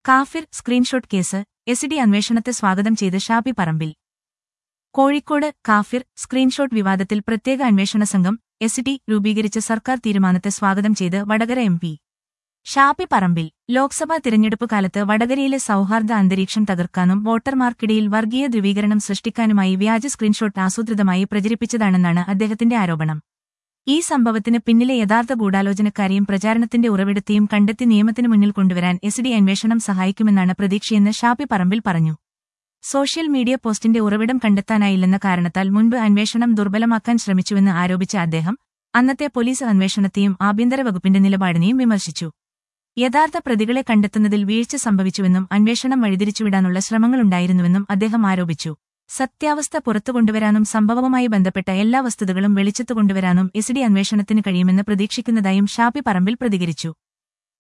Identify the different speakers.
Speaker 1: കാഫിർ screenshot case S D അന്വേഷണത്തെ സ്വാഗതം ചെയ്ത് ഷാപ്പി പറമ്പിൽ കോഴിക്കോട് കാഫിർ സ്ക്രീൻഷോട്ട് വിവാദത്തിൽ പ്രത്യേക അന്വേഷണ സംഘം എസ് ഡി രൂപീകരിച്ച സർക്കാർ തീരുമാനത്തെ സ്വാഗതം ചെയ്ത് വടകര എം പി ഷാപ്പി പറമ്പിൽ ലോക്സഭാ തിരഞ്ഞെടുപ്പ് കാലത്ത് വടകരയിലെ സൌഹാർദ്ദ അന്തരീക്ഷം തകർക്കാനും വോട്ടർമാർക്കിടയിൽ വർഗീയ ധ്രുവീകരണം സൃഷ്ടിക്കാനുമായി വ്യാജ സ്ക്രീൻഷോട്ട് ആസൂത്രിതമായി പ്രചരിപ്പിച്ചതാണെന്നാണ് അദ്ദേഹത്തിന്റെ ആരോപണം ഈ സംഭവത്തിന് പിന്നിലെ യഥാർത്ഥ ഗൂഢാലോചനക്കാരെയും പ്രചാരണത്തിന്റെ ഉറവിടത്തെയും കണ്ടെത്തി നിയമത്തിന് മുന്നിൽ കൊണ്ടുവരാൻ എസ് ഡി അന്വേഷണം സഹായിക്കുമെന്നാണ് പ്രതീക്ഷയെന്ന് ഷാപ്പി പറമ്പിൽ പറഞ്ഞു സോഷ്യൽ മീഡിയ പോസ്റ്റിന്റെ ഉറവിടം കണ്ടെത്താനായില്ലെന്ന കാരണത്താൽ മുൻപ് അന്വേഷണം ദുർബലമാക്കാൻ ശ്രമിച്ചുവെന്ന് ആരോപിച്ച അദ്ദേഹം അന്നത്തെ പോലീസ് അന്വേഷണത്തെയും ആഭ്യന്തര വകുപ്പിന്റെ നിലപാടിനെയും വിമർശിച്ചു യഥാർത്ഥ പ്രതികളെ കണ്ടെത്തുന്നതിൽ വീഴ്ച സംഭവിച്ചുവെന്നും അന്വേഷണം വഴിതിരിച്ചുവിടാനുള്ള ശ്രമങ്ങളുണ്ടായിരുന്നുവെന്നും അദ്ദേഹം ആരോപിച്ചു സത്യാവസ്ഥ പുറത്തുകൊണ്ടുവരാനും സംഭവവുമായി ബന്ധപ്പെട്ട എല്ലാ വസ്തുതകളും വെളിച്ചത്തു കൊണ്ടുവരാനും എസ് ഡി അന്വേഷണത്തിന് കഴിയുമെന്ന് പ്രതീക്ഷിക്കുന്നതായും ഷാപ്പി പറമ്പിൽ പ്രതികരിച്ചു